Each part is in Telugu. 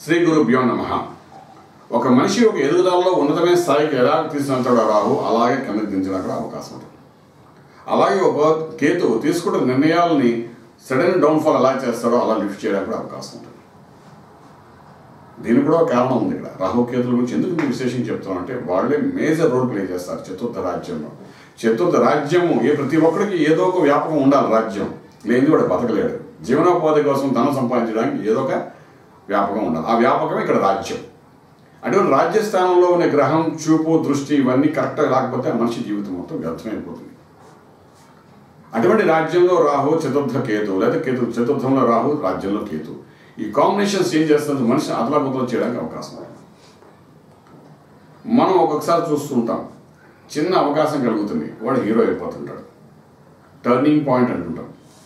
శ్రీ గురుభ్యో నమ ఒక మనిషి ఒక ఎదుగుదలలో ఉన్నతమైన స్థాయికి ఎలా తీసుకెళ్తాడో రాహు అలాగే కిందకి దించడానికి కూడా అవకాశం ఉంటుంది అలాగే ఒక కేతు తీసుకుంటున్న నిర్ణయాలని సడన్ డౌన్ఫాల్ ఎలా చేస్తాడో అలా లిఫ్ట్ చేయడానికి కూడా అవకాశం ఉంటుంది దీనికి కూడా ఒక కారణం ఉంది ఇక్కడ రాహు కేతుల గురించి ఎందుకు మీకు విశేషం చెప్తున్నాం అంటే వాళ్ళే మేజర్ రోల్ ప్లే చేస్తారు చతుర్థ రాజ్యంలో చతుర్థ రాజ్యము ఏ ప్రతి ఒక్కరికి ఏదో ఒక వ్యాపకం ఉండాలి రాజ్యం లేనిది వాడు బతకలేడు జీవనోపాధి కోసం ధనం సంపాదించడానికి ఏదో ఒక వ్యాపకం ఉండాలి ఆ వ్యాపకమే ఇక్కడ రాజ్యం అటువంటి రాజ్యస్థానంలో ఉన్న గ్రహం చూపు దృష్టి ఇవన్నీ కరెక్ట్గా లేకపోతే ఆ మనిషి జీవితం మొత్తం వ్యర్థమైపోతుంది అటువంటి రాజ్యంలో రాహు చతుర్థ కేతు లేదా కేతు చతుర్థంలో రాహు రాజ్యంలో కేతు ఈ కాంబినేషన్స్ ఏం చేస్తుంది మనిషి అదలాబుదలు చేయడానికి అవకాశం ఉంది మనం ఒక్కొక్కసారి చూస్తుంటాం చిన్న అవకాశం కలుగుతుంది వాడు హీరో అయిపోతుంటాడు టర్నింగ్ పాయింట్ అంటుంటాం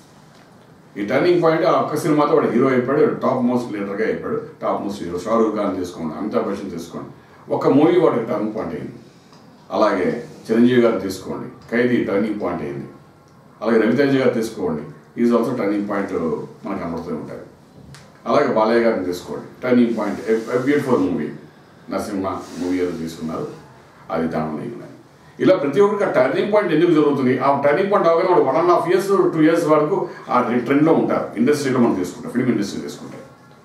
ఈ టర్నింగ్ పాయింట్ ఆ ఒక్క సినిమాతో వాడు హీరో అయిపోయాడు టాప్ మోస్ట్ లీడర్గా అయిపోయాడు top most hero Shah Rukh Khan తీసుకోండి అమితాబ్ బచ్చన్ తీసుకోండి ఒక మూవీ వాడికి టర్నింగ్ పాయింట్ అయింది అలాగే చిరంజీవి గారు తీసుకోండి ఖైదీ టర్నింగ్ పాయింట్ అయింది అలాగే రవితేజ గారు తీసుకోండి ఈజ్ ఆల్సో టర్నింగ్ పాయింట్ మనకు కనబడుతూ ఉంటాయి అలాగే బాలయ్య గారిని తీసుకోండి turning point beautiful movie Narasimha movie ఏదో తీసుకున్నారు అది దానిలో ఉన్నాయి ఇలా ప్రతి ఒక్కరికి ఆ టర్నింగ్ పాయింట్ ఎందుకు జరుగుతుంది ఆ టర్నింగ్ పాయింట్ అవగానే వాడు one and half years two years వరకు ఆ ట్రెండ్లో ఉంటారు ఇండస్ట్రీలో మనం తీసుకుంటాం ఫిల్మ్ ఇండస్ట్రీ తీసుకుంటే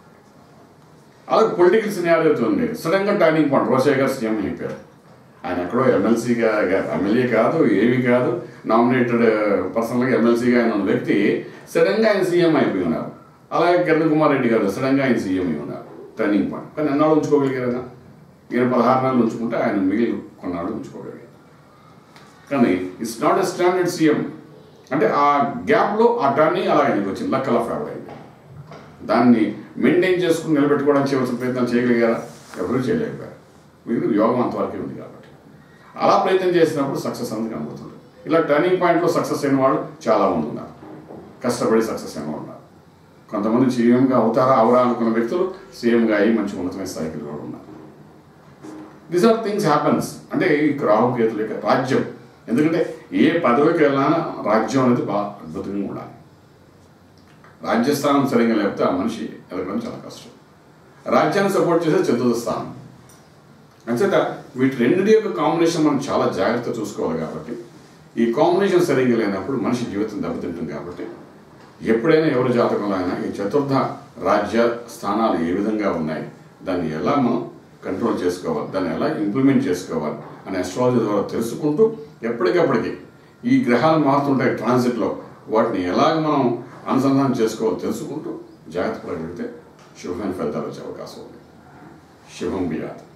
అలాగే పొలిటికల్ సినారియో ఉంది సడన్గా టర్నింగ్ పాయింట్ రోషయ్య గారు సీఎం అయిపోయారు ఆయన ఎక్కడో ఎమ్మెల్సీగా ఎమ్మెల్యే కాదు ఏమి కాదు నామినేటెడ్ పర్సనల్గా ఎమ్మెల్సీగా ఆయన ఉన్న వ్యక్తి సడన్గా ఆయన సీఎం అయిపోయి ఉన్నారు అలాగే కిరణ్ కుమార్ రెడ్డి గారు సడన్గా ఆయన సీఎం అయి ఉన్నారు టర్నింగ్ పాయింట్ కానీ ఎన్నాళ్ళు ఉంచుకోగలిగారైనా ఈయన పదహారు నెలలు ఉంచుకుంటే ఆయన మిగిలి కొన్నాళ్ళు ఉంచుకోగలిగారు కానీ it's not a standard CM అంటే ఆ గ్యాప్లో ఆ టర్నింగ్ అలా ఆయనకి వచ్చింది లక్ అలా ఫేవర్ అయింది దాన్ని మెయింటైన్ చేసుకుని నిలబెట్టుకోవడానికి చేయవలసిన ప్రయత్నం చేయగలిగారా ఎవరూ చేయలేకపోయారు మీకు యోగం అంతవరకే ఉంది కాబట్టి అలా ప్రయత్నం చేసినప్పుడు సక్సెస్ అనేది కనబడుతుంది ఇలా టర్నింగ్ పాయింట్లో సక్సెస్ అయిన వాళ్ళు చాలామంది ఉన్నారు కష్టపడి సక్సెస్ అయిన వాళ్ళు ఉన్నారు కొంతమంది సీఎంగా అవుతారా అవరా అనుకున్న వ్యక్తులు సీఎంగా అయ్యి మంచి ఉన్నతమైన స్థాయికి కూడా ఉన్నారు దీస్ ఆర్ థింగ్స్ హ్యాపన్స్ అంటే ఈ రాహుకేతుల యొక్క రాజ్యం ఎందుకంటే ఏ పదవికి వెళ్ళినా రాజ్యం అనేది బాగా అద్భుతంగా ఉండాలి రాజ్యస్థానం సరిగ్గా లేకపోతే ఆ మనిషి ఎదగడం చాలా కష్టం రాజ్యాన్ని సపోర్ట్ చేసే చతుర్థ స్థానం అంచేత వీటి రెండింటి యొక్క కాంబినేషన్ మనం చాలా జాగ్రత్త చూసుకోవాలి కాబట్టి ఈ కాంబినేషన్ సరిగ్గా లేనప్పుడు మనిషి జీవితం దెబ్బతింటుంది కాబట్టి ఎప్పుడైనా ఎవరి జాతకంలో అయినా ఈ చతుర్థ రాజ్య స్థానాలు ఏ విధంగా ఉన్నాయి దాన్ని ఎలా మనం కంట్రోల్ చేసుకోవాలి దాన్ని ఎలా ఇంప్లిమెంట్ చేసుకోవాలి అనే అస్ట్రాలజీ ద్వారా తెలుసుకుంటూ ఎప్పటికప్పటికి ఈ గ్రహాలు మారుతుంటాయి ట్రాన్సిట్లో వాటిని ఎలాగ మనం అనుసంధానం చేసుకోవాలో తెలుసుకుంటూ జాగ్రత్త పడగలిగితే శుభమైన ఫలితాలు వచ్చే అవకాశం ఉంది శుభం బియాత్